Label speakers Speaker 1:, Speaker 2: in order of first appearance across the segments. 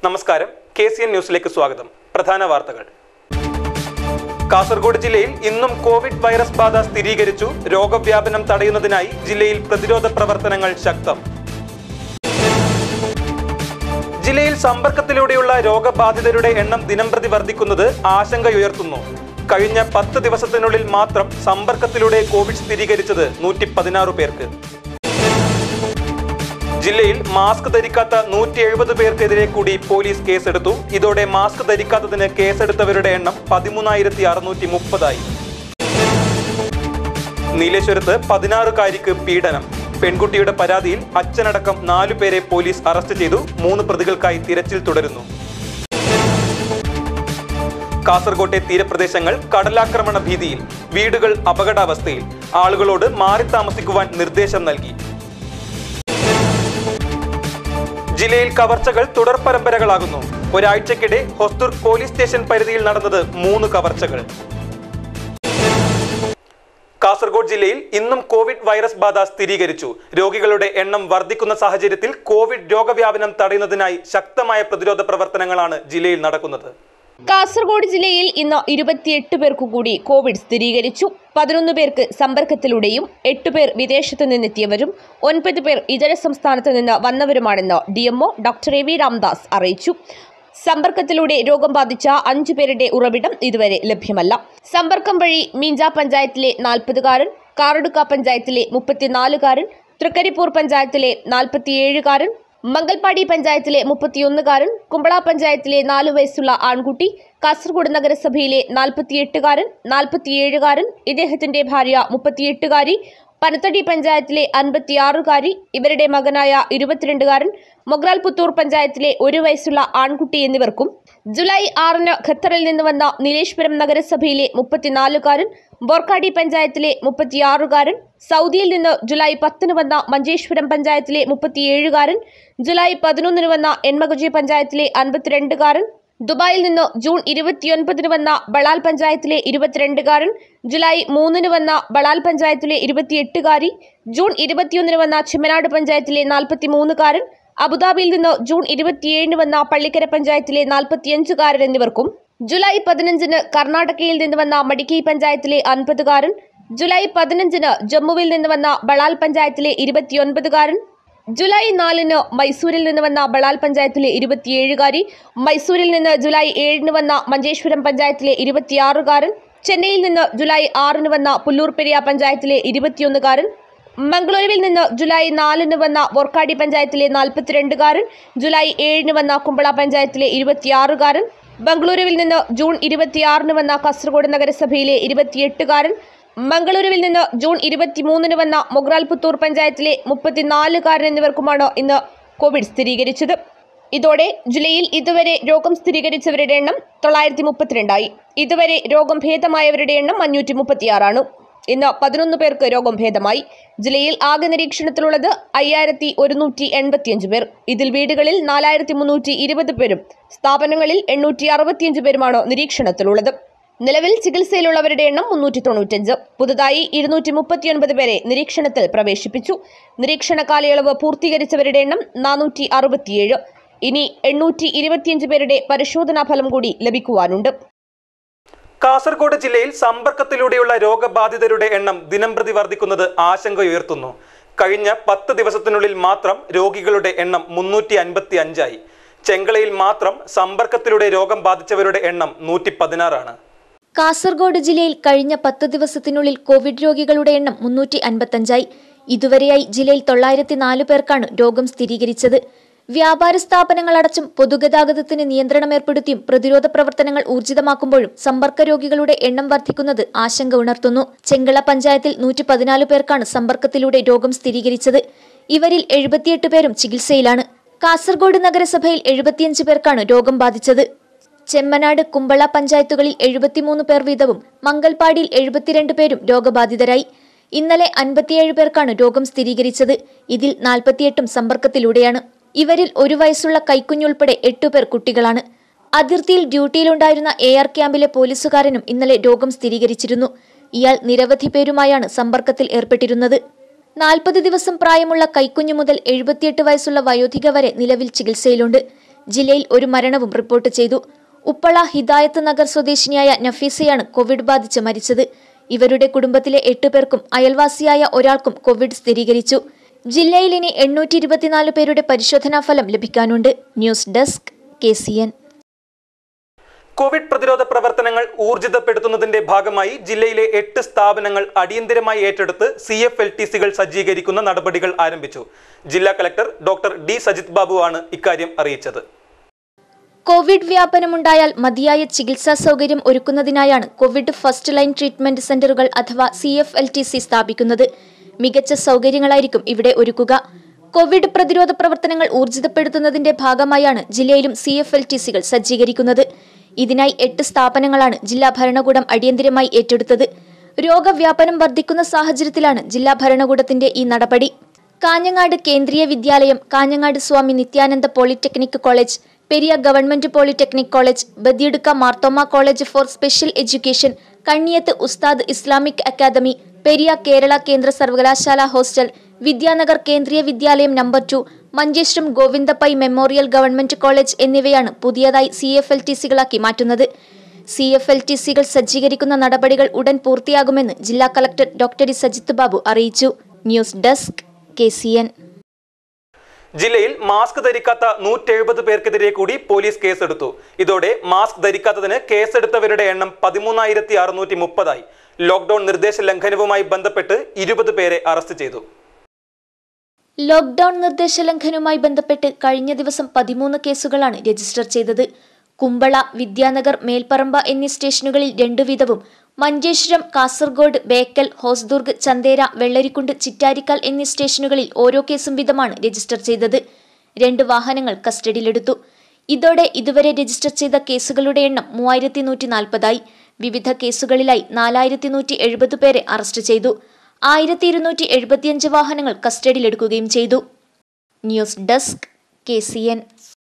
Speaker 1: നമസ്കാരം K C N ന്യൂസിലേക്ക് സ്വാഗതം പ്രധാന വാർത്തകൾ കാസർഗോഡ് ജില്ലയിൽ ഇന്നും കോവിഡ് വൈറസ് ബാധ സ്ഥിരീകരിച്ചു രോഗവ്യാപനം തടയുന്നതിനായി ജില്ലയിൽ പ്രതിരോധ പ്രവർത്തനങ്ങൾ ശക്തം ജില്ലയിൽ സമ്പർക്കത്തിലൂടെയുള്ള രോഗബാധിതരുടെ എണ്ണം ദിനംപ്രതി വർദ്ധിക്കുന്നത് ആശങ്കയുയർത്തുന്നു കഴിഞ്ഞ പത്ത് ദിവസത്തിനുള്ളിൽ മാത്രം സമ്പർക്കത്തിലൂടെ കോവിഡ് സ്ഥിരീകരിച്ചത് നൂറ്റി പതിനാറ് പേർക്ക് ജില്ലയിൽ മാസ്ക് ധരിക്കാത്ത നൂറ്റി എഴുപത് പേർക്കെതിരെ കൂടി പോലീസ് കേസെടുത്തു ഇതോടെ മാസ്ക് ധരിക്കാത്തതിന് കേസെടുത്തവരുടെ എണ്ണം പതിമൂന്നായിരത്തി അറുന്നൂറ്റി മുപ്പതായി നീലേശ്വരത്ത് പതിനാറുകാരിക്ക് പീഡനം പെൺകുട്ടിയുടെ പരാതിയിൽ അച്ഛനടക്കം നാലു പേരെ പോലീസ് അറസ്റ്റ് ചെയ്തു മൂന്ന് പ്രതികൾക്കായി തിരച്ചിൽ തുടരുന്നു കാസർകോട്ടെ തീരപ്രദേശങ്ങൾ കടലാക്രമണ ഭീതിയിൽ വീടുകൾ അപകടാവസ്ഥയിൽ ആളുകളോട് മാറി താമസിക്കുവാൻ നിർദ്ദേശം നൽകി ജില്ലയിൽ കവർച്ചകൾ തുടർ പരമ്പരകളാകുന്നു ഒരാഴ്ചക്കിടെ ഹൊസ്ദുർ പോലീസ് സ്റ്റേഷൻ പരിധിയിൽ നടന്നത് മൂന്ന് കവർച്ചകൾ കാസർഗോഡ് ജില്ലയിൽ ഇന്നും കോവിഡ് വൈറസ് ബാധ സ്ഥിരീകരിച്ചു രോഗികളുടെ എണ്ണം വർദ്ധിക്കുന്ന സാഹചര്യത്തിൽ കോവിഡ് രോഗവ്യാപനം തടയുന്നതിനായി ശക്തമായ പ്രതിരോധ പ്രവർത്തനങ്ങളാണ് ജില്ലയിൽ നടക്കുന്നത്
Speaker 2: കാസർഗോഡ് ജില്ലയിൽ ഇന്ന് ഇരുപത്തിയെട്ട് പേർക്കു കൂടി കോവിഡ് സ്ഥിരീകരിച്ചു പതിനൊന്ന് പേർക്ക് സമ്പർക്കത്തിലൂടെയും എട്ട് പേർ വിദേശത്തു നിന്നെത്തിയവരും ഒൻപത് പേർ ഇതര സംസ്ഥാനത്ത് നിന്ന് വന്നവരുമാണെന്ന് D M O doctor A V Ramdas അറിയിച്ചു സമ്പർക്കത്തിലൂടെ രോഗം ബാധിച്ച അഞ്ചു പേരുടെ ഉറവിടം ഇതുവരെ ലഭ്യമല്ല സമ്പർക്കം വഴി മീഞ്ച പഞ്ചായത്തിലെ നാൽപ്പതുകാരൻ കാറടുക്ക പഞ്ചായത്തിലെ മുപ്പത്തിനാലുകാരൻ തൃക്കരിപ്പൂർ പഞ്ചായത്തിലെ നാൽപ്പത്തിയേഴുകാരൻ മംഗൽപാടി പഞ്ചായത്തിലെ മുപ്പത്തിയൊന്നുകാരൻ കുമ്പള പഞ്ചായത്തിലെ നാലു വയസ്സുള്ള ആൺകുട്ടി കാസർഗോഡ് നഗരസഭയിലെ നാൽപ്പത്തിയെട്ടുകാരൻ നാൽപ്പത്തിയേഴുകാരൻ ഇദ്ദേഹത്തിന്റെ ഭാര്യ മുപ്പത്തിയെട്ടുകാരി പനത്തടി പഞ്ചായത്തിലെ അൻപത്തിയാറുകാരി ഇവരുടെ മകനായ ഇരുപത്തിരണ്ടുകാരൻ മൊഗ്രാൽ പുത്തൂർ പഞ്ചായത്തിലെ ഒരു വയസ്സുള്ള ആൺകുട്ടി എന്നിവർക്കും ജൂലൈ ആറിന് ഖത്തറിൽ നിന്ന് വന്ന നീലേശ്വരം നഗരസഭയിലെ മുപ്പത്തിനാലുകാരൻ ബോർക്കാടി പഞ്ചായത്തിലെ മുപ്പത്തിയാറുകാരൻ സൗദിയിൽ നിന്ന് ജൂലൈ പത്തിന് വന്ന മഞ്ചേശ്വരം പഞ്ചായത്തിലെ മുപ്പത്തിയേഴുകാരൻ ജൂലൈ പതിനൊന്നിന് വന്ന എൻമകുജി പഞ്ചായത്തിലെ അൻപത്തിരണ്ടുകാരൻ ദുബായിൽ നിന്ന് ജൂൺ ഇരുപത്തിയൊൻപതിന് വന്ന ബളാൽ പഞ്ചായത്തിലെ ഇരുപത്തിരണ്ടുകാരൻ ജൂലൈ മൂന്നിന് വന്ന ബളാൽ പഞ്ചായത്തിലെ ഇരുപത്തിയെട്ടുകാരി ജൂൺ ഇരുപത്തിയൊന്നിന് വന്ന ചെമ്മനാട് പഞ്ചായത്തിലെ നാൽപ്പത്തിമൂന്നുകാരൻ അബുദാബിയിൽ നിന്ന് ജൂൺ ഇരുപത്തിയേഴിന് വന്ന പള്ളിക്കര പഞ്ചായത്തിലെ നാൽപ്പത്തിയഞ്ചുകാരൻ എന്നിവർക്കും ജൂലൈ പതിനഞ്ചിന് കർണാടകയിൽ നിന്ന് വന്ന മടിക്കൈ പഞ്ചായത്തിലെ അൻപതുകാരൻ ജൂലൈ പതിനഞ്ചിന് ജമ്മുവിൽ നിന്ന് വന്ന ബളാൽ പഞ്ചായത്തിലെ ഇരുപത്തിയൊൻപതുകാരൻ ജൂലൈ നാലിന് മൈസൂരിൽ നിന്ന് വന്ന ബളാൽ പഞ്ചായത്തിലെ ഇരുപത്തിയേഴുകാരി മൈസൂരിൽ നിന്ന് ജൂലൈ ഏഴിന് വന്ന മഞ്ചേശ്വരം പഞ്ചായത്തിലെ ഇരുപത്തിയാറുകാരൻ ചെന്നൈയിൽ നിന്ന് ജൂലൈ ആറിന് വന്ന പുല്ലൂർ പെരിയ പഞ്ചായത്തിലെ ഇരുപത്തിയൊന്നുകാരൻ മംഗളൂരുവിൽ നിന്ന് ജൂലൈ നാലിന് വന്ന വോർക്കാടി പഞ്ചായത്തിലെ നാൽപ്പത്തിരണ്ടുകാരൻ ജൂലൈ ഏഴിന് വന്ന കുമ്പള പഞ്ചായത്തിലെ ഇരുപത്തിയാറുകാരൻ ബംഗളൂരുവിൽ നിന്ന് ജൂൺ ഇരുപത്തിയാറിന് വന്ന കാസർഗോഡ് നഗരസഭയിലെ ഇരുപത്തിയെട്ടുകാരൻ മംഗളൂരുവിൽ നിന്ന് ജൂൺ ഇരുപത്തിമൂന്നിന് വന്ന മൊഗ്രാൽ പുത്തൂർ പഞ്ചായത്തിലെ മുപ്പത്തിനാലുകാരൻ എന്നിവർക്കുമാണ് ഇന്ന് കോവിഡ് സ്ഥിരീകരിച്ചത് ഇതോടെ ജില്ലയിൽ ഇതുവരെ രോഗം സ്ഥിരീകരിച്ചവരുടെ എണ്ണം തൊള്ളായിരത്തി മുപ്പത്തിരണ്ടായി ഇതുവരെ രോഗം ഭേദമായവരുടെ എണ്ണം അഞ്ഞൂറ്റി മുപ്പത്തിയാറാണ് ഇന്ന് പതിനൊന്ന് പേർക്ക് രോഗം ഭേദമായി ജില്ലയിൽ ആകെ നിരീക്ഷണത്തിലുള്ളത് അയ്യായിരത്തി ഒരുന്നൂറ്റി എൺപത്തിയഞ്ച് പേർ ഇതിൽ വീടുകളിൽ നാലായിരത്തി മുന്നൂറ്റി ഇരുപത് പേരും സ്ഥാപനങ്ങളിൽ എണ്ണൂറ്റി അറുപത്തിയഞ്ച് പേരുമാണ് നിരീക്ഷണത്തിലുള്ളത് നിലവിൽ ചികിത്സയിലുള്ളവരുടെ എണ്ണം മുന്നൂറ്റി തൊണ്ണൂറ്റഞ്ച് പുതുതായി ഇരുന്നൂറ്റി മുപ്പത്തിയൊൻപത് പേരെ നിരീക്ഷണത്തിൽ പ്രവേശിപ്പിച്ചു നിരീക്ഷണ കാലയളവ് പൂർത്തീകരിച്ചവരുടെ എണ്ണം നാനൂറ്റി അറുപത്തിയേഴ് ഇനി എണ്ണൂറ്റി ഇരുപത്തിയഞ്ച് പേരുടെ പരിശോധനാ ഫലം കൂടി ലഭിക്കുവാനുണ്ട്
Speaker 1: കാസർഗോഡ് ജില്ലയിൽ സമ്പർക്കത്തിലൂടെയുള്ള രോഗബാധിതരുടെ എണ്ണം ദിനംപ്രതി വർദ്ധിക്കുന്നത് ആശങ്കയുയർത്തുന്നു കഴിഞ്ഞ പത്ത് ദിവസത്തിനുള്ളിൽ മാത്രം രോഗികളുടെ എണ്ണം മുന്നൂറ്റി അൻപത്തി അഞ്ചായി ചെങ്കളയിൽ മാത്രം സമ്പർക്കത്തിലൂടെ രോഗം ബാധിച്ചവരുടെ എണ്ണം നൂറ്റി പതിനാറാണ്
Speaker 3: കാസർഗോഡ് ജില്ലയിൽ കഴിഞ്ഞ പത്ത് ദിവസത്തിനുള്ളിൽ കോവിഡ് രോഗികളുടെ എണ്ണം മുന്നൂറ്റി അൻപത്തഞ്ചായി ഇതുവരെയായി ജില്ലയിൽ തൊള്ളായിരത്തി നാല് പേർക്കാണ് രോഗം സ്ഥിരീകരിച്ചത് വ്യാപാര സ്ഥാപനങ്ങൾ അടച്ചും പൊതുഗതാഗതത്തിന് നിയന്ത്രണം ഏർപ്പെടുത്തിയും പ്രതിരോധ പ്രവർത്തനങ്ങൾ ഊർജിതമാക്കുമ്പോഴും സമ്പർക്ക രോഗികളുടെ എണ്ണം വർദ്ധിക്കുന്നത് ആശങ്ക ഉണർത്തുന്നു ചെങ്കള പഞ്ചായത്തിൽ നൂറ്റി പതിനാല് പേർക്കാണ് സമ്പർക്കത്തിലൂടെ രോഗം സ്ഥിരീകരിച്ചത് ഇവരിൽ എഴുപത്തിയെട്ട് പേരും ചികിത്സയിലാണ് കാസർഗോഡ് നഗരസഭയിൽ എഴുപത്തിയഞ്ച് പേർക്കാണ് രോഗം ബാധിച്ചത് ചെമ്മനാട് കുമ്പള പഞ്ചായത്തുകളിൽ എഴുപത്തിമൂന്ന് പേർ വീതവും മംഗൽപാടിയിൽ എഴുപത്തിരണ്ട് പേരും രോഗബാധിതരായി ഇന്നലെ അൻപത്തിയേഴ് പേർക്കാണ് രോഗം സ്ഥിരീകരിച്ചത് ഇതിൽ നാൽപ്പത്തിയെട്ടും സമ്പർക്കത്തിലൂടെയാണ് ഇവരിൽ ഒരു വയസ്സുള്ള കൈക്കുഞ്ഞുൾപ്പെടെ എട്ടുപേർ കുട്ടികളാണ് അതിർത്തിയിൽ ഡ്യൂട്ടിയിലുണ്ടായിരുന്ന എ ആർ ക്യാമ്പിലെ പോലീസുകാരനും ഇന്നലെ രോഗം സ്ഥിരീകരിച്ചിരുന്നു ഇയാൾ നിരവധി പേരുമായാണ് സമ്പർക്കത്തിൽ ഏർപ്പെട്ടിരുന്നത് നാൽപ്പത് ദിവസം പ്രായമുള്ള കൈക്കുഞ്ഞു മുതൽ എഴുപത്തിയെട്ട് വയസ്സുള്ള വയോധിക വരെ നിലവിൽ ചികിത്സയിലുണ്ട് ജില്ലയിൽ ഒരു മരണവും റിപ്പോർട്ട് ചെയ്തു ഉപ്പള ഹിദായത്ത് നഗർ സ്വദേശിനിയായ നഫീസയാണ് കോവിഡ് ബാധിച്ച് മരിച്ചത് ഇവരുടെ കുടുംബത്തിലെ എട്ട് പേർക്കും അയൽവാസിയായ ഒരാൾക്കും കോവിഡ് സ്ഥിരീകരിച്ചു ജില്ലയിൽ ഇനി എണ്ണൂറ്റി ഇരുപത്തിനാല് പേരുടെ പരിശോധനാ ഫലം ലഭിക്കാനുണ്ട് news desk K C N
Speaker 1: covid പ്രതിരോധ പ്രവർത്തനങ്ങൾ ഊർജിതപ്പെടുത്തുന്നതിന്റെ ഭാഗമായി ജില്ലയിലെ എട്ട് സ്ഥാപനങ്ങൾ അടിയന്തരമായി ഏറ്റെടുത്ത് സി എഫ് എൽ ടി സികൾ സജ്ജീകരിക്കുന്ന നടപടികൾ ആരംഭിച്ചു ജില്ലാ collector doctor D Sajith Babu ആണ് ഇക്കാര്യം അറിയിച്ചത്
Speaker 3: കോവിഡ് വ്യാപനമുണ്ടായാൽ മതിയായ ചികിത്സാ സൗകര്യം ഒരുക്കുന്നതിനായാണ് കോവിഡ് ഫസ്റ്റ് ലൈൻ ട്രീറ്റ്മെന്റ് സെന്ററുകൾ അഥവാ C F L T C സ്ഥാപിക്കുന്നത് മികച്ച സൗകര്യങ്ങളായിരിക്കും ഇവിടെ ഒരുക്കുക കോവിഡ് പ്രതിരോധ പ്രവർത്തനങ്ങൾ ഊർജിതപ്പെടുത്തുന്നതിന്റെ ഭാഗമായാണ് ജില്ലയിലും സി എഫ് എൽ ടി സികൾ സജ്ജീകരിക്കുന്നത് ഇതിനായി എട്ട് സ്ഥാപനങ്ങളാണ് ജില്ലാ ഭരണകൂടം അടിയന്തരമായി ഏറ്റെടുത്തത് രോഗവ്യാപനം വർദ്ധിക്കുന്ന സാഹചര്യത്തിലാണ് ജില്ലാ ഭരണകൂടത്തിന്റെ ഈ നടപടി Kanhangad Kendriya Vidyalaya Kanhangad Swami Nithyananda polytechnic college Periya government polytechnic college Badiadka Marthoma college for special education Kanniyath Usthad Islamic academy Periya Kerala കേന്ദ്ര സർവകലാശാല hostel Vidyanagar Kendriya Vidyalaya number two Manjeshwaram Govinda Pai memorial government college എന്നിവയാണ് പുതിയതായി സി എഫ് എൽ ടി സികളാക്കി മാറ്റുന്നത് സി എഫ് എൽ ടി സികൾ സജ്ജീകരിക്കുന്ന നടപടികൾ ഉടൻ പൂർത്തിയാകുമെന്ന് ജില്ലാ collector doctor E Sajith Babu അറിയിച്ചു news desk K C N
Speaker 1: ജില്ലയിൽ മാസ്ക് ധരിക്കാത്ത നൂറ്റെഴുപത് പേർക്കെതിരെ കൂടി പോലീസ് കേസെടുത്തു ഇതോടെ മാസ്ക് ധരിക്കാത്തതിന് കേസെടുത്തവരുടെ എണ്ണം പതിമൂന്നായിരത്തി അറുന്നൂറ്റി മുപ്പതായി ലോക്ഡൌൺ നിർദ്ദേശ ലംഘനവുമായി ബന്ധപ്പെട്ട് ഇരുപത് പേരെ അറസ്റ്റ് ചെയ്തു
Speaker 3: ലോക്ഡൌൺ നിർദ്ദേശലംഘനവുമായി ബന്ധപ്പെട്ട് കഴിഞ്ഞ ദിവസം പതിമൂന്ന് കേസുകളാണ് രജിസ്റ്റർ ചെയ്തത് കുമ്പള വിദ്യാനഗർ മേൽപ്പറമ്പ എന്നീ സ്റ്റേഷനുകളിൽ രണ്ടു വീതവും മഞ്ചേശ്വരം കാസർഗോഡ് ബേക്കൽ ഹോസ്ദുർഗ് ചന്തേര വെള്ളരിക്കുണ്ട് ചിറ്റാരിക്കാൽ എന്നീ സ്റ്റേഷനുകളിൽ ഓരോ കേസും വീതമാണ് രജിസ്റ്റർ ചെയ്തത് രണ്ട് വാഹനങ്ങൾ കസ്റ്റഡിയിലെടുത്തു ഇതോടെ ഇതുവരെ രജിസ്റ്റർ ചെയ്ത കേസുകളുടെ എണ്ണം മൂവായിരത്തി നൂറ്റി നാൽപ്പതായി വിവിധ കേസുകളിലായി നാലായിരത്തി നൂറ്റി എഴുപത് പേരെ അറസ്റ്റ് ചെയ്തു ആയിരത്തി ഇരുന്നൂറ്റി എഴുപത്തിയഞ്ച് വാഹനങ്ങൾ കസ്റ്റഡിയിലെടുക്കുകയും ചെയ്തു news desk K C N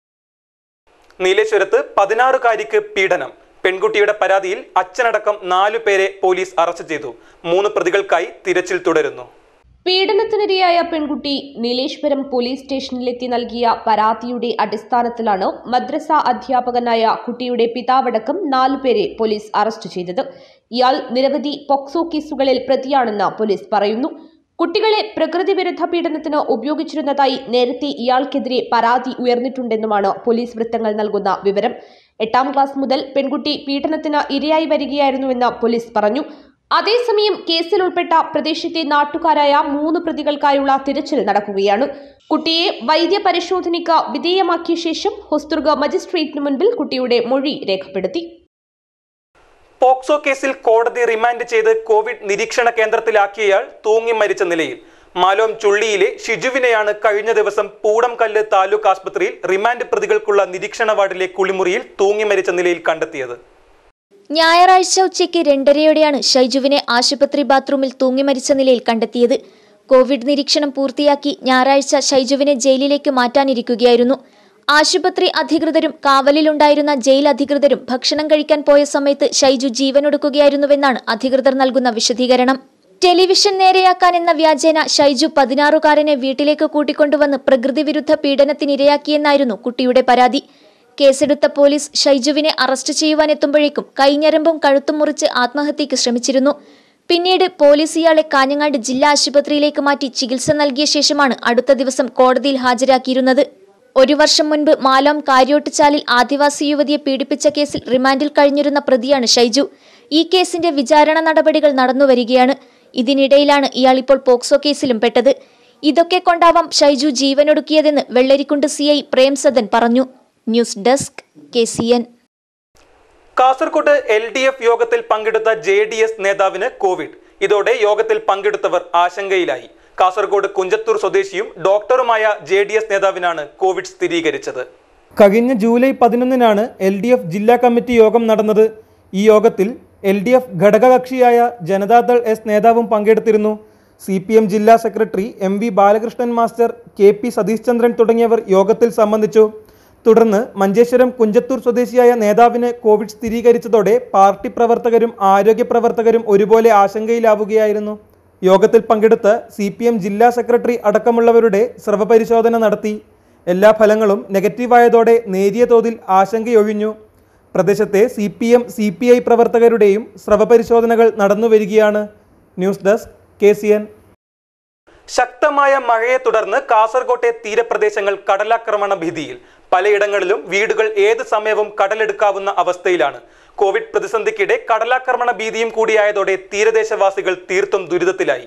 Speaker 1: നീലേശ്വരത്ത് പതിനാറുകാരിക്ക് പീഡനം പെൺകുട്ടിയുടെ പരാതിയിൽ അച്ഛനടക്കം നാലു പേരെ പോലീസ് അറസ്റ്റ് ചെയ്തു മൂന്ന് പ്രതികൾക്കായി തിരച്ചിൽ തുടരുന്നു
Speaker 2: പീഡനത്തിനിരയായ പെൺകുട്ടി നീലേശ്വരം പോലീസ് സ്റ്റേഷനിലെത്തി നൽകിയ പരാതിയുടെ അടിസ്ഥാനത്തിലാണ് മദ്രസ അധ്യാപകനായ കുട്ടിയുടെ പിതാവടക്കം നാലുപേരെ പോലീസ് അറസ്റ്റ് ചെയ്തത് ഇയാൾ നിരവധി പോക്സോ കേസുകളിൽ പ്രതിയാണെന്ന് പോലീസ് പറയുന്നു കുട്ടികളെ പ്രകൃതി വിരുദ്ധ പീഡനത്തിന് ഉപയോഗിച്ചിരുന്നതായി നേരത്തെ ഇയാൾക്കെതിരെ പരാതി ഉയർന്നിട്ടുണ്ടെന്നുമാണ് പോലീസ് വൃത്തങ്ങൾ നൽകുന്ന വിവരം എട്ടാം ക്ലാസ് മുതൽ പെൺകുട്ടി പീഡനത്തിന് ഇരയായി വരികയായിരുന്നുവെന്ന് പോലീസ് പറഞ്ഞു അതേസമയം കേസിൽ ഉൾപ്പെട്ട പ്രദേശത്തെ നാട്ടുകാരായ മൂന്ന് പ്രതികൾക്കായുള്ള തിരച്ചിൽ നടക്കുകയാണ് കുട്ടിയെ വൈദ്യപരിശോധനയ്ക്ക് വിധേയമാക്കിയ ശേഷം ഹൊസ്തുർഗ മജിസ്ട്രേറ്റിന് മുൻപിൽ കുട്ടിയുടെ മൊഴി രേഖപ്പെടുത്തി
Speaker 1: പോക്സോ കേസിൽ കോടതി റിമാൻഡ് ചെയ്ത് കോവിഡ് നിരീക്ഷണ കേന്ദ്രത്തിലാക്കിയയാൾ തൂങ്ങി മരിച്ച നിലയിൽ മാലോം ചുള്ളിയിലെ ഷിജുവിനെയാണ് കഴിഞ്ഞ ദിവസം പൂടംകല്ല് താലൂക്ക് ആസ്പത്രിയിൽ റിമാൻഡ് പ്രതികൾക്കുള്ള നിരീക്ഷണ വാർഡിലെ കുളിമുറിയിൽ തൂങ്ങി മരിച്ച നിലയിൽ കണ്ടെത്തിയത്
Speaker 3: ഞായറാഴ്ച ഉച്ചയ്ക്ക് രണ്ടരയോടെയാണ് ഷൈജുവിനെ ആശുപത്രി ബാത്റൂമിൽ തൂങ്ങി മരിച്ച നിലയിൽ കണ്ടെത്തിയത് കോവിഡ് നിരീക്ഷണം പൂർത്തിയാക്കി ഞായറാഴ്ച ഷൈജുവിനെ ജയിലിലേക്ക് മാറ്റാനിരിക്കുകയായിരുന്നു ആശുപത്രി അധികൃതരും കാവലിലുണ്ടായിരുന്ന ജയിൽ അധികൃതരും ഭക്ഷണം കഴിക്കാൻ പോയ സമയത്ത് ഷൈജു ജീവനൊടുക്കുകയായിരുന്നുവെന്നാണ് അധികൃതർ നൽകുന്ന വിശദീകരണം ടെലിവിഷൻ നേരെയാക്കാൻ എന്ന വ്യാജേന ഷൈജു പതിനാറുകാരനെ വീട്ടിലേക്ക് കൂട്ടിക്കൊണ്ടുവന്ന് പ്രകൃതി വിരുദ്ധ പീഡനത്തിനിരയാക്കിയെന്നായിരുന്നു കുട്ടിയുടെ പരാതി കേസെടുത്ത പോലീസ് ഷൈജുവിനെ അറസ്റ്റ് ചെയ്യുവാനെത്തുമ്പോഴേക്കും കൈഞ്ഞരമ്പും കഴുത്തും മുറിച്ച് ആത്മഹത്യയ്ക്ക് ശ്രമിച്ചിരുന്നു പിന്നീട് പോലീസ് ഇയാളെ കാഞ്ഞങ്ങാട് ജില്ലാ ആശുപത്രിയിലേക്ക് മാറ്റി ചികിത്സ നൽകിയ ശേഷമാണ് അടുത്ത ദിവസം കോടതിയിൽ ഹാജരാക്കിയിരുന്നത് ഒരു വർഷം മുൻപ് മാലോം കാര്യോട്ടുചാലിൽ ആദിവാസി യുവതിയെ പീഡിപ്പിച്ച കേസിൽ റിമാൻഡിൽ കഴിഞ്ഞിരുന്ന പ്രതിയാണ് ഷൈജു ഈ കേസിന്റെ വിചാരണ നടപടികൾ നടന്നുവരികയാണ് ഇതിനിടയിലാണ് ഇയാൾ ഇപ്പോൾ പോക്സോ കേസിലും പെട്ടത് ഇതൊക്കെ കൊണ്ടാവാം ഷൈജു ജീവനൊടുക്കിയതെന്ന് വെള്ളരിക്കുണ്ട് സി ഐ പ്രേംസദൻ പറഞ്ഞു news desk K C N
Speaker 1: കാസർകോട്ട് എൽ ഡി എഫ് യോഗത്തിൽ പങ്കെടുത്ത ജെ ഡി എസ് നേതാവിന് കോവിഡ് ഇതോടെ യോഗത്തിൽ പങ്കെടുത്തവർ ആശങ്കയിലായി കാസർഗോഡ് കുഞ്ചത്തൂർ സ്വദേശിയും ഡോക്ടറുമായ ജെ ഡി എസ് നേതാവിനാണ് കോവിഡ് സ്ഥിരീകരിച്ചത് കഴിഞ്ഞ ജൂലൈ പതിനൊന്നിനാണ് എൽ ഡി എഫ് ജില്ലാ കമ്മിറ്റി യോഗം നടന്നത് ഈ യോഗത്തിൽ എൽ ഡി എഫ് ഘടകകക്ഷിയായ ജനതാദൾ എസ് നേതാവും പങ്കെടുത്തിരുന്നു സി പി എം ജില്ലാ secretary M V Balakrishnan master K P Satheesh Chandran തുടങ്ങിയവർ യോഗത്തിൽ സംബന്ധിച്ചു തുടർന്ന് മഞ്ചേശ്വരം കുഞ്ചത്തൂർ സ്വദേശിയായ നേതാവിന് കോവിഡ് സ്ഥിരീകരിച്ചതോടെ പാർട്ടി പ്രവർത്തകരും ആരോഗ്യ പ്രവർത്തകരും ഒരുപോലെ ആശങ്കയിലാവുകയായിരുന്നു യോഗത്തിൽ പങ്കെടുത്ത സി പി എം ജില്ലാ സെക്രട്ടറി അടക്കമുള്ളവരുടെ സ്രവപരിശോധന നടത്തി എല്ലാ ഫലങ്ങളും നെഗറ്റീവായതോടെ നേരിയ തോതിൽ ആശങ്കയൊഴിഞ്ഞു പ്രദേശത്തെ C P M C P I പ്രവർത്തകരുടെയും സ്രവപരിശോധനകൾ നടന്നുവരികയാണ് news desk K C N ശക്തമായ മഴയെ തുടർന്ന് കാസർകോട്ടെ തീരപ്രദേശങ്ങൾ കടലാക്രമണ ഭീതിയിൽ പലയിടങ്ങളിലും വീടുകൾ ഏത് സമയവും കടലെടുക്കാവുന്ന അവസ്ഥയിലാണ് കോവിഡ് പ്രതിസന്ധിക്കിടെ കടലാക്രമണ ഭീതിയും കൂടിയായതോടെ തീരദേശവാസികൾ തീർത്തും ദുരിതത്തിലായി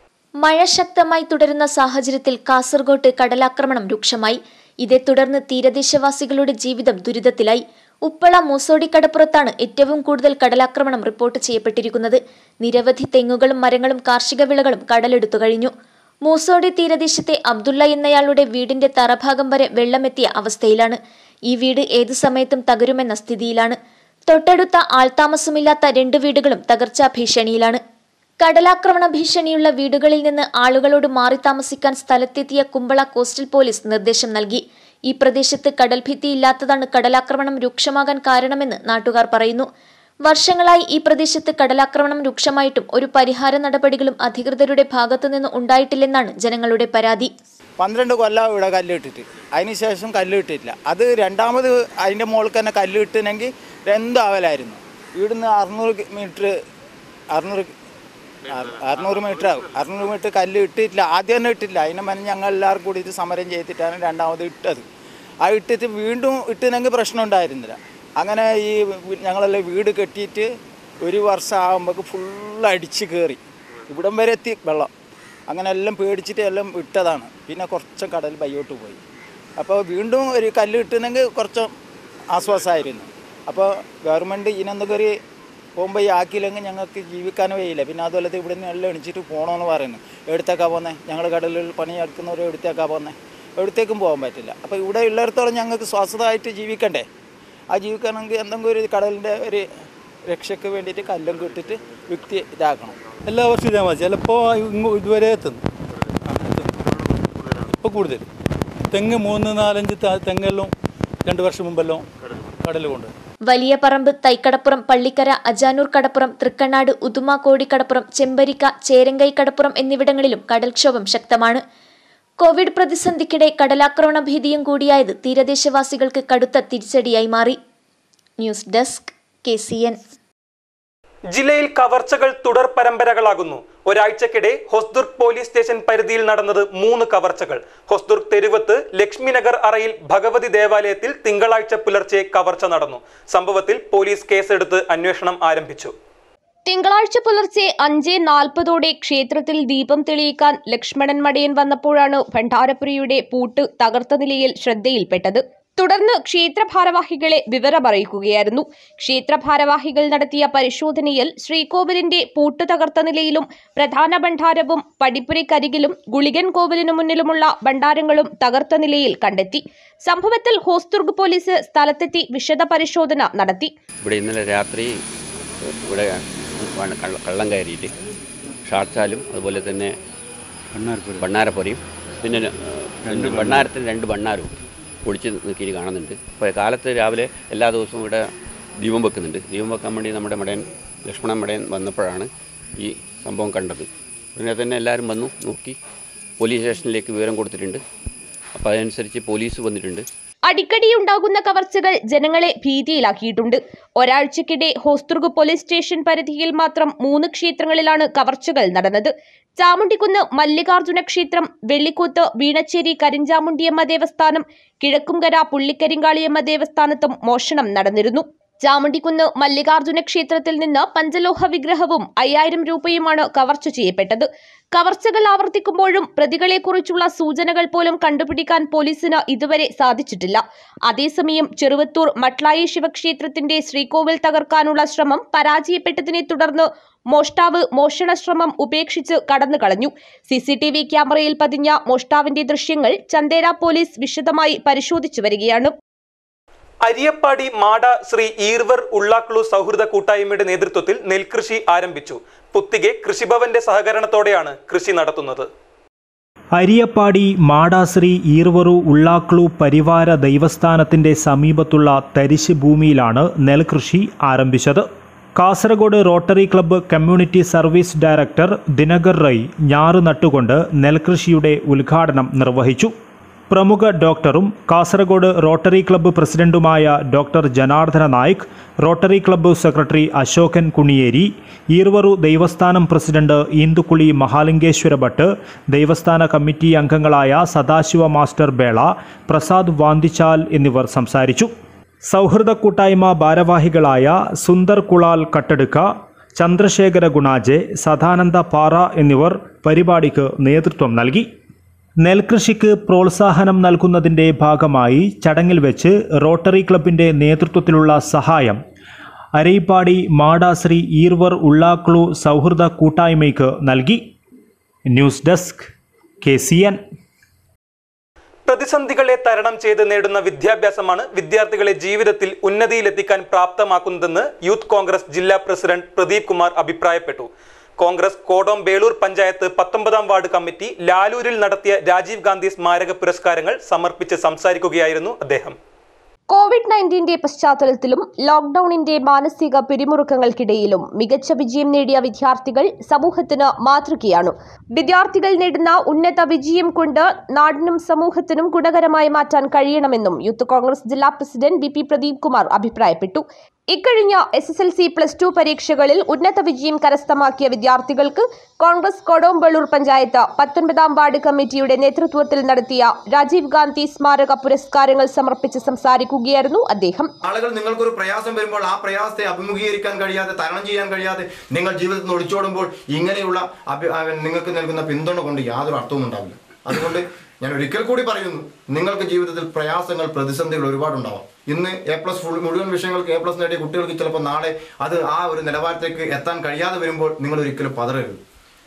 Speaker 3: മഴ ശക്തമായി തുടരുന്ന സാഹചര്യത്തിൽ കാസർഗോട്ട് കടലാക്രമണം രൂക്ഷമായി ഇതേ തുടർന്ന് തീരദേശവാസികളുടെ ജീവിതം ദുരിതത്തിലായി ഉപ്പള മൂസോടി കടപ്പുറത്താണ് ഏറ്റവും കൂടുതൽ കടലാക്രമണം റിപ്പോർട്ട് ചെയ്യപ്പെട്ടിരിക്കുന്നത് നിരവധി തെങ്ങുകളും മരങ്ങളും കാർഷിക വിളകളും കടലെടുത്തു കഴിഞ്ഞു മൂസോടി തീരദേശത്തെ അബ്ദുള്ള എന്നയാളുടെ വീടിന്റെ തറഭാഗം വരെ വെള്ളമെത്തിയ അവസ്ഥയിലാണ് ഈ വീട് ഏതു സമയത്തും തകരുമെന്ന സ്ഥിതിയിലാണ് തൊട്ടടുത്ത ആൾതാമസമില്ലാത്ത രണ്ട് വീടുകളും തകർച്ചാ ഭീഷണിയിലാണ് കടലാക്രമണ ഭീഷണിയുള്ള വീടുകളിൽ നിന്ന് ആളുകളോട് മാറി താമസിക്കാൻ സ്ഥലത്തെത്തിയ കുമ്പള കോസ്റ്റൽ പോലീസ് നിർദ്ദേശം നൽകി ഈ പ്രദേശത്ത് കടൽഭിത്തിയില്ലാത്തതാണ് കടലാക്രമണം രൂക്ഷമാകാൻ കാരണമെന്ന് നാട്ടുകാർ പറയുന്നു വർഷങ്ങളായി ഈ പ്രദേശത്ത് കടലാക്രമണം രൂക്ഷമായിട്ടും ഒരു പരിഹാര നടപടികളും അധികൃതരുടെ ഭാഗത്തുനിന്ന് ഉണ്ടായിട്ടില്ലെന്നാണ് ജനങ്ങളുടെ പരാതി
Speaker 4: പന്ത്രണ്ട് കൊല്ലം ഇവിടെ കല്ലിട്ടിട്ട് അതിന് ശേഷം കല്ലിട്ടിട്ടില്ല അത് രണ്ടാമത് അതിൻ്റെ മുകളിൽ തന്നെ കല്ലിട്ടിനെങ്കിൽ എന്താവലായിരുന്നു ഇവിടുന്ന് അറുന്നൂറ് മീറ്റർ അറുന്നൂറ് അറു- അറുന്നൂറ് മീറ്റർ ആവും അറുന്നൂറ് മീറ്റർ കല്ല് ഇട്ടിട്ടില്ല ആദ്യം തന്നെ ഇട്ടില്ല അതിനെ മന ഞങ്ങൾ എല്ലാവരും കൂടിയിട്ട് സമരം ചെയ്തിട്ടാണ് രണ്ടാമത് ഇട്ടത് ആ ഇട്ടിട്ട് വീണ്ടും ഇട്ടിനെങ്കിൽ പ്രശ്നം ഉണ്ടായിരുന്നില്ല അങ്ങനെ ഈ വി- ഞങ്ങളെല്ലാം വീട് കെട്ടിയിട്ട് ഒരു വർഷം ആകുമ്പോൾ ഫുള്ള് അടിച്ച് കയറി ഇവിടം വരെ എത്തി വെള്ളം അങ്ങനെ എല്ലാം പേടിച്ചിട്ട് എല്ലാം ഇട്ടതാണ് പിന്നെ കുറച്ച് കടൽ ബയ്യോട്ട് പോയി അപ്പോൾ വീണ്ടും ഒരു കല്ല് ഇട്ടുന്നെങ്കിൽ കുറച്ച് ആശ്വാസമായിരുന്നു അപ്പോൾ ഗവൺമെൻറ് ഇതിനെന്തൊക്കെ ഒരു പോകുമ്പോൾ ഈ ആക്കിയില്ലെങ്കിൽ ഞങ്ങൾക്ക് ജീവിക്കാൻ വയ്യില്ല പിന്നെ അതുപോലെ ഇവിടെ നിന്ന് എല്ലാം എണിച്ചിട്ട് പോകണമെന്ന് പറയുന്നു എടുത്തേക്കാ പോകുന്നത് ഞങ്ങൾ കടലിൽ പണിയെടുക്കുന്നവർ എടുത്തേക്കാ പോകുന്നത് എവിടത്തേക്കും പോകാൻ പറ്റില്ല അപ്പോൾ ഇവിടെ ഉള്ളിടത്തോളം ഞങ്ങൾക്ക് ശ്വാസമായിട്ട് ജീവിക്കണ്ടേ ആ ജീവിക്കണമെങ്കിൽ എന്തെങ്കിലും ഒരു കടലിൻ്റെ ഒരു രക്ഷയ്ക്ക് വേണ്ടിയിട്ട് കല്ലും ഇട്ടിട്ട് വ്യക്തി ഇതാക്കണം
Speaker 5: എല്ലാ വർഷവും ഇതേ മതി ചിലപ്പോൾ ഇതുവരെ എത്തുന്നു ഇപ്പോൾ കൂടുതൽ തെങ്ങ് മൂന്ന് നാലഞ്ച് ത- തെങ്ങെല്ലാം രണ്ട് വർഷം മുമ്പെല്ലാം കടൽ കൊണ്ട്
Speaker 3: വലിയ പറമ്പ് തൈക്കടപ്പുറം പള്ളിക്കര അജാനൂർ കടപ്പുറം തൃക്കണ്ണാട് ഉദുമ കോടിക്കടപ്പുറം ചെമ്പരിക്ക ചേരങ്കൈ കടപ്പുറം എന്നിവിടങ്ങളിലും കടൽക്ഷോഭം ശക്തമാണ് കോവിഡ് പ്രതിസന്ധിക്കിടെ കടലാക്രമണ ഭീതിയും കൂടിയായത് തീരദേശവാസികൾക്ക് കടുത്ത തിരിച്ചടിയായി മാറി news desk K C N
Speaker 1: ജില്ലയിൽ കവർച്ചകൾ തുടർ പരമ്പരകളാകുന്നു ഒരാഴ്ചക്കിടെ ഹൊസ്ദുർഗ് പോലീസ് സ്റ്റേഷൻ പരിധിയിൽ നടന്നത് മൂന്ന് കവർച്ചകൾ ഹൊസ്ദുർഗ് തെരുവത്ത് ലക്ഷ്മിനഗർ അറയിൽ ഭഗവതി ദേവാലയത്തിൽ തിങ്കളാഴ്ച പുലർച്ചെ കവർച്ച നടന്നു സംഭവത്തിൽ പോലീസ് കേസെടുത്ത് അന്വേഷണം ആരംഭിച്ചു
Speaker 2: തിങ്കളാഴ്ച പുലർച്ചെ അഞ്ച് നാൽപ്പതോടെ ക്ഷേത്രത്തിൽ ദീപം തെളിയിക്കാൻ ലക്ഷ്മണൻ മടയൻ വന്നപ്പോഴാണ് ഭണ്ഡാരപുരിയുടെ പൂട്ട് തകർത്ത നിലയിൽ ശ്രദ്ധയിൽപ്പെട്ടത് തുടർന്ന് ക്ഷേത്ര ഭാരവാഹികളെ വിവരമറിയിക്കുകയായിരുന്നു ക്ഷേത്ര ഭാരവാഹികൾ നടത്തിയ പരിശോധനയിൽ ശ്രീകോവിലിന്റെ പൂട്ട് തകർത്ത നിലയിലും പ്രധാന ഭണ്ഡാരവും പടിപ്പുരയ്ക്കരികിലും ഗുളികൻ കോവിലിനു മുന്നിലുമുള്ള ഭണ്ഡാരങ്ങളും തകർത്ത നിലയിൽ കണ്ടെത്തി സംഭവത്തിൽ ഹോസ്ദുർഗ് പോലീസ് സ്ഥലത്തെത്തി വിശദ പരിശോധന നടത്തി
Speaker 6: ഇവിടെ ഇന്നലെ രാത്രി ഇവിടെ വ- കള്ള- കള്ളം കയറിയിട്ട് ഷാർച്ചാലും അതുപോലെ തന്നെ ബണ്ണാരപ്പുരയും പിന്നെ രണ്ട് ബണ്ണാരത്തിന് രണ്ട് ബണ്ണാരവും പൊളിച്ച് നിൽക്കി കാണുന്നുണ്ട് അപ്പോൾ കാലത്ത് രാവിലെ എല്ലാ ദിവസവും ഇവിടെ ദീപം വെക്കുന്നുണ്ട് ദീപം വെക്കാൻ വേണ്ടി നമ്മുടെ മടയൻ ലക്ഷ്മണൻ മടയൻ വന്നപ്പോഴാണ് ഈ സംഭവം കണ്ടത് ഉടനെ തന്നെ എല്ലാവരും വന്നു നോക്കി പോലീസ് സ്റ്റേഷനിലേക്ക് വിവരം കൊടുത്തിട്ടുണ്ട് അപ്പോൾ അതനുസരിച്ച് പോലീസ് വന്നിട്ടുണ്ട്
Speaker 2: അടിക്കടി ഉണ്ടാകുന്ന കവർച്ചകൾ ജനങ്ങളെ ഭീതിയിലാക്കിയിട്ടുണ്ട് ഒരാഴ്ചക്കിടെ ഹോസ്ദുർഗ് പോലീസ് സ്റ്റേഷൻ പരിധിയിൽ മാത്രം മൂന്ന് ക്ഷേത്രങ്ങളിലാണ് കവർച്ചകൾ നടന്നത് ചാമുണ്ടിക്കുന്ന് മല്ലികാർജുന ക്ഷേത്രം വെള്ളിക്കൂത്ത് വീണച്ചേരി കരിഞ്ചാമുണ്ടിയമ്മ ദേവസ്ഥാനം കിഴക്കുംകര പുള്ളിക്കരിങ്കാളിയമ്മ ദേവസ്ഥാനത്തും മോഷണം നടന്നിരുന്നു ചാമുണ്ടിക്കുന്ന് മല്ലികാർജുന ക്ഷേത്രത്തിൽ നിന്ന് പഞ്ചലോഹ വിഗ്രഹവും അയ്യായിരം രൂപയുമാണ് കവർച്ച ചെയ്യപ്പെട്ടത് കവർച്ചകൾ ആവർത്തിക്കുമ്പോഴും പ്രതികളെക്കുറിച്ചുള്ള സൂചനകൾ പോലും കണ്ടുപിടിക്കാൻ പോലീസിന് ഇതുവരെ സാധിച്ചിട്ടില്ല അതേസമയം ചെറുവത്തൂർ മട്ലായി ശിവക്ഷേത്രത്തിന്റെ ശ്രീകോവിൽ തകർക്കാനുള്ള ശ്രമം പരാജയപ്പെട്ടതിനെ തുടർന്ന് മോഷ്ടാവ് മോഷണ ശ്രമം ഉപേക്ഷിച്ച് കടന്നു കളഞ്ഞു സി സി ടി വി ക്യാമറയിൽ പതിഞ്ഞ മോഷ്ടാവിന്റെ ദൃശ്യങ്ങൾ ചന്ദേര പോലീസ് വിശദമായി പരിശോധിച്ചു വരികയാണ്
Speaker 1: അരിയപ്പാടി മാട ശ്രീ ഈർവർ ഉള്ളാക്ലു സൗഹൃദ കൂട്ടായ്മയുടെ നേതൃത്വത്തിൽ നെൽകൃഷി ആരംഭിച്ചു പുത്തികെ കൃഷിഭവന്റെ സഹകരണത്തോടെയാണ് കൃഷി നടത്തുന്നത്
Speaker 7: അരിയപ്പാടി മാടാശ്രീ ഈർവറു ഉള്ളാക്ലു പരിവാര ദൈവസ്ഥാനത്തിന്റെ സമീപത്തുള്ള തരിശ് ഭൂമിയിലാണ് നെൽകൃഷി ആരംഭിച്ചത് Kasaragod rotary club community service director Dinakar Rai ഞാറ് നട്ടുകൊണ്ട് നെൽകൃഷിയുടെ ഉദ്ഘാടനം നിർവഹിച്ചു പ്രമുഖ ഡോക്ടറും കാസർഗോഡ് റോട്ടറി ക്ലബ്ബ് പ്രസിഡന്റുമായ doctor Janardhana Naik rotary club secretary Ashokan Kuniyeri Eervaru ദൈവസ്ഥാനം പ്രസിഡന്റ് ഈന്തുക്കുളി മഹാലിംഗേശ്വര ഭട്ട് ദൈവസ്ഥാന കമ്മിറ്റി അംഗങ്ങളായ സദാശിവ മാസ്റ്റർ ബേള പ്രസാദ് വാന്തിച്ചാൽ എന്നിവർ സംസാരിച്ചു സൗഹൃദ കൂട്ടായ്മ ഭാരവാഹികളായ സുന്ദർ കുളാൽ കട്ടെടുക്ക ചന്ദ്രശേഖര ഗുണാജെ സദാനന്ദ പാറ എന്നിവർ പരിപാടിക്ക് നേതൃത്വം നൽകി നെൽകൃഷിക്ക് പ്രോത്സാഹനം നൽകുന്നതിൻ്റെ ഭാഗമായി ചടങ്ങിൽ വെച്ച് റോട്ടറി ക്ലബിൻ്റെ നേതൃത്വത്തിലുള്ള സഹായം അരയിപ്പാടി മാടാശ്രീ ഈർവർ ഉള്ളാക്ലു സൗഹൃദ കൂട്ടായ്മയ്ക്ക് നൽകി news desk K C N
Speaker 1: പ്രതിസന്ധികളെ തരണം ചെയ്ത് നേടുന്ന വിദ്യാഭ്യാസമാണ് വിദ്യാർത്ഥികളെ ജീവിതത്തിൽ ഉന്നതിയിലെത്തിക്കാൻ പ്രാപ്തമാക്കുന്നതെന്ന് യൂത്ത് കോൺഗ്രസ് ജില്ലാ പ്രസിഡന്റ് പ്രദീപ് കുമാർ അഭിപ്രായപ്പെട്ടു കോൺഗ്രസ് കോടോം ബേളൂർ പഞ്ചായത്ത് പത്തൊമ്പതാം വാർഡ് കമ്മിറ്റി ലാലൂരിൽ നടത്തിയ രാജീവ് ഗാന്ധി സ്മാരക പുരസ്കാരങ്ങൾ സമർപ്പിച്ച് സംസാരിക്കുകയായിരുന്നു അദ്ദേഹം
Speaker 2: കോവിഡ് നയൻറ്റീന്റെ പശ്ചാത്തലത്തിലും ലോക്ഡൌണിന്റെ മാനസിക പിരിമുറുക്കങ്ങൾക്കിടയിലും മികച്ച വിജയം നേടിയ വിദ്യാർത്ഥികൾ സമൂഹത്തിന് മാതൃകയാണ് വിദ്യാർത്ഥികൾ നേടുന്ന ഉന്നത വിജയം കൊണ്ട് നാടിനും സമൂഹത്തിനും ഗുണകരമായി മാറ്റാൻ കഴിയണമെന്നും യൂത്ത് കോൺഗ്രസ് ജില്ലാ പ്രസിഡന്റ് ബി പി പ്രദീപ് കുമാർ അഭിപ്രായപ്പെട്ടു ഇക്കഴിഞ്ഞ S S L C plus two പരീക്ഷകളിൽ ഉന്നത വിജയം കരസ്ഥമാക്കിയ വിദ്യാർത്ഥികൾക്ക് കോൺഗ്രസ് കൊടോംബളൂർ പഞ്ചായത്ത് പത്തൊൻപതാം വാർഡ് കമ്മിറ്റിയുടെ നേതൃത്വത്തിൽ നടത്തിയ രാജീവ് ഗാന്ധി സ്മാരക പുരസ്കാരങ്ങൾ സമർപ്പിച്ച് സംസാരിക്കുകയായിരുന്നു അദ്ദേഹം
Speaker 8: ആളുകൾ നിങ്ങൾക്കൊരു പ്രയാസം വരുമ്പോൾ ആ പ്രയാസത്തെ അഭിമുഖീകരിക്കാൻ കഴിയാതെ തരണം ചെയ്യാൻ കഴിയാതെ നിങ്ങൾ ജീവിതത്തിൽ നിന്ന് ഒളിച്ചോടുമ്പോൾ ഇങ്ങനെയുള്ള അഭി- ആ, നിങ്ങൾക്ക് നൽകുന്ന പിന്തുണ കൊണ്ട് യാതൊരു അർത്ഥവും ഉണ്ടാവില്ല അതുകൊണ്ട് ഞാൻ ഒരിക്കൽ കൂടി പറയുന്നു നിങ്ങൾക്ക് ജീവിതത്തിൽ പ്രയാസങ്ങൾ പ്രതിസന്ധികൾ ഒരുപാടുണ്ടാവാം ഇന്ന് എ പ്ലസ് ഫുൾ മുഴുവൻ വിഷയങ്ങൾക്ക് എ പ്ലസ് നേടിയ കുട്ടികൾക്ക് ചിലപ്പോൾ നാളെ അത് ആ ഒരു നിലവാരത്തേക്ക് എത്താൻ കഴിയാതെ വരുമ്പോൾ നിങ്ങൾ ഒരിക്കലും പതറരുത്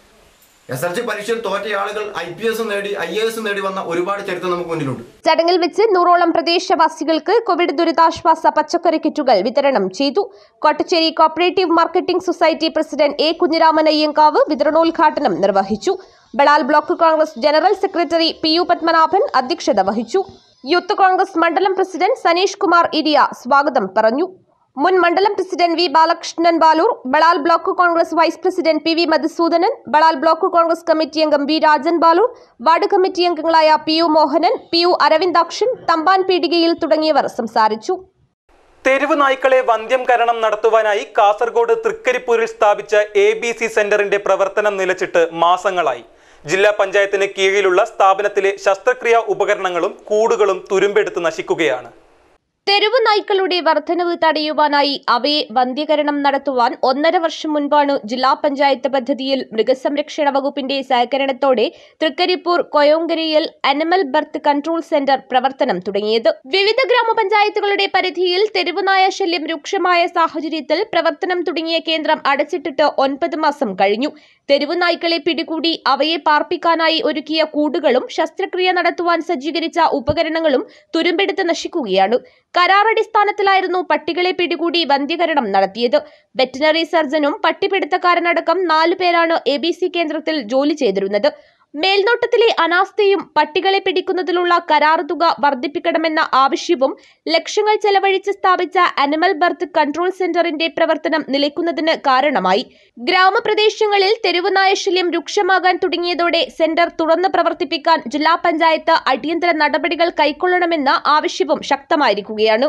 Speaker 8: എസ് എൽ സി പരീക്ഷയിൽ തോറ്റ ആളുകൾ ഐ പി എസ് നേടി ഐ എ എസ് നേടി വന്ന ഒരുപാട് ചരിത്രം നമുക്ക് മുന്നിലുണ്ട്
Speaker 2: ചടങ്ങിൽ വെച്ച് നൂറോളം പ്രദേശവാസികൾക്ക് കോവിഡ് ദുരിതാശ്വാസ പച്ചക്കറി കിറ്റുകൾ വിതരണം ചെയ്തു Kottachery cooperative marketing society president A Kunhiraman Ayyankavu വിതരണോദ്ഘാടനം നിർവഹിച്ചു Balal block Congress general secretary P U Padmanabhan അധ്യക്ഷത വഹിച്ചു യൂത്ത് കോൺഗ്രസ് മണ്ഡലം പ്രസിഡന്റ് സനീഷ് കുമാർ ഇരിയ സ്വാഗതം പറഞ്ഞു മുൻ മണ്ഡലം president V Balakrishnan Balur Balal block Congress vice president P V Madhusudanan Balal block Congress committee അംഗം V Rajan Balur ward committee അംഗങ്ങളായ P U Mohanan P U Aravindakshan Thampan Peedikayil തുടങ്ങിയവർ സംസാരിച്ചു
Speaker 1: തെരുവ് നായ്ക്കളെ വന്ധ്യംകരണം നടത്തുവാനായി കാസർഗോഡ് തൃക്കരിപ്പൂരിൽ സ്ഥാപിച്ച എ ബി സി സെന്ററിന്റെ പ്രവർത്തനം നിലച്ചിട്ട് മാസങ്ങളായി ജില്ലാ പഞ്ചായത്തിന് കീഴിലുള്ള സ്ഥാപനത്തിലെ ശസ്ത്രക്രിയാ ഉപകരണങ്ങളും കൂടുകളും തുരുമ്പെടുത്ത് നശിക്കുകയാണ്
Speaker 2: തെരുവ് നായ്ക്കളുടെ വർധനവ് തടയുവാനായി അവയെ വന്ധ്യകരണം നടത്തുവാൻ ഒന്നര വർഷം മുൻപാണ് ജില്ലാ പഞ്ചായത്ത് പദ്ധതിയിൽ മൃഗസംരക്ഷണ വകുപ്പിന്റെ സഹകരണത്തോടെ തൃക്കരിപ്പൂർ കൊയോങ്കരയിൽ അനിമൽ ബർത്ത് കൺട്രോൾ സെന്റർ പ്രവർത്തനം തുടങ്ങിയത് വിവിധ ഗ്രാമപഞ്ചായത്തുകളുടെ പരിധിയിൽ തെരുവുനായ ശല്യം രൂക്ഷമായ സാഹചര്യത്തിൽ പ്രവർത്തനം തുടങ്ങിയ കേന്ദ്രം അടച്ചിട്ടിട്ട് ഒൻപത് മാസം കഴിഞ്ഞു തെരുവ് നായ്ക്കളെ പിടികൂടി അവയെ പാർപ്പിക്കാനായി ഒരുക്കിയ കൂടുകളും ശസ്ത്രക്രിയ നടത്തുവാൻ സജ്ജീകരിച്ച ഉപകരണങ്ങളും തുരുമ്പെടുത്ത് നശിക്കുകയാണ് കരാറടിസ്ഥാനത്തിലായിരുന്നു പട്ടികളെ പിടികൂടി വന്ധ്യകരണം നടത്തിയത് വെറ്റിനറി സർജനും പട്ടിപിടുത്തക്കാരനടക്കം നാലു പേരാണ് എ ബി സി കേന്ദ്രത്തിൽ ജോലി ചെയ്തിരുന്നത് മേൽനോട്ടത്തിലെ അനാസ്ഥയും പട്ടികളെ പിടിക്കുന്നതിലുള്ള കരാർ തുക വർദ്ധിപ്പിക്കണമെന്ന ആവശ്യവും ലക്ഷങ്ങൾ ചെലവഴിച്ച് സ്ഥാപിച്ച അനിമൽ ബർത്ത് കൺട്രോൾ സെന്ററിന്റെ പ്രവർത്തനം നിലയ്ക്കുന്നതിന് കാരണമായി ഗ്രാമപ്രദേശങ്ങളിൽ തെരുവുനായ ശല്യം രൂക്ഷമാകാൻ തുടങ്ങിയതോടെ സെന്റർ തുറന്ന് പ്രവർത്തിപ്പിക്കാൻ ജില്ലാ പഞ്ചായത്ത് അടിയന്തര നടപടികൾ കൈക്കൊള്ളണമെന്ന ആവശ്യവും ശക്തമായിരിക്കുകയാണ്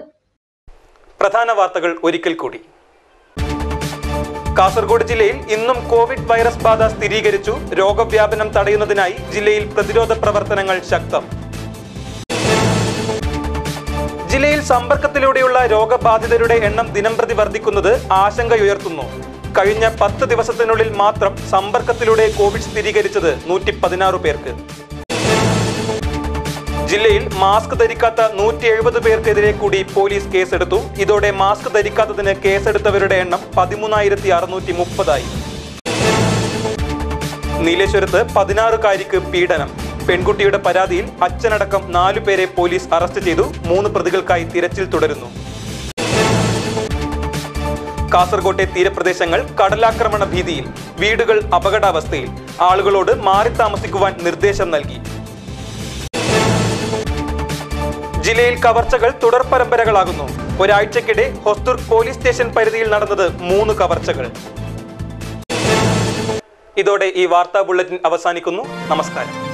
Speaker 1: പ്രധാന വാർത്തകൾ ഒരിക്കൽ കൂടി കാസർഗോഡ് ജില്ലയിൽ ഇന്നും കോവിഡ് വൈറസ് ബാധ സ്ഥിരീകരിച്ചു രോഗവ്യാപനം തടയുന്നതിനായി ജില്ലയിൽ പ്രതിരോധ പ്രവർത്തനങ്ങൾ ശക്തം ജില്ലയിൽ സമ്പർക്കത്തിലൂടെയുള്ള രോഗബാധിതരുടെ എണ്ണം ദിനംപ്രതി വർദ്ധിക്കുന്നത് ആശങ്കയുയർത്തുന്നു കഴിഞ്ഞ പത്ത് ദിവസത്തിനുള്ളിൽ മാത്രം സമ്പർക്കത്തിലൂടെ കോവിഡ് സ്ഥിരീകരിച്ചത് നൂറ്റി പതിനാറ് പേർക്ക് ജില്ലയിൽ മാസ്ക് ധരിക്കാത്ത നൂറ്റി എഴുപത് പേർക്കെതിരെ കൂടി പോലീസ് കേസെടുത്തു ഇതോടെ മാസ്ക് ധരിക്കാത്തതിന് കേസെടുത്തവരുടെ എണ്ണം പതിമൂന്നായിരത്തി അറുന്നൂറ്റി മുപ്പതായി നീലേശ്വരത്ത് പതിനാറുകാരിക്ക് പീഡനം പെൺകുട്ടിയുടെ പരാതിയിൽ അച്ഛനടക്കം നാലു പേരെ പോലീസ് അറസ്റ്റ് ചെയ്തു മൂന്ന് പ്രതികൾക്കായി തിരച്ചിൽ തുടരുന്നു കാസർകോട്ടെ തീരപ്രദേശങ്ങൾ കടലാക്രമണ ഭീതിയിൽ വീടുകൾ അപകടാവസ്ഥയിൽ ആളുകളോട് മാറി താമസിക്കുവാൻ നിർദ്ദേശം നൽകി ജില്ലയിൽ കവർച്ചകൾ തുടർ പരമ്പരകളാകുന്നു ഒരാഴ്ചക്കിടെ ഹൊസ്ദുർ പോലീസ് സ്റ്റേഷൻ പരിധിയിൽ നടന്നത് മൂന്ന് കവർച്ചകൾ ഇതോടെ ഈ വാർത്താ ബുള്ളറ്റിൻ അവസാനിക്കുന്നു നമസ്കാരം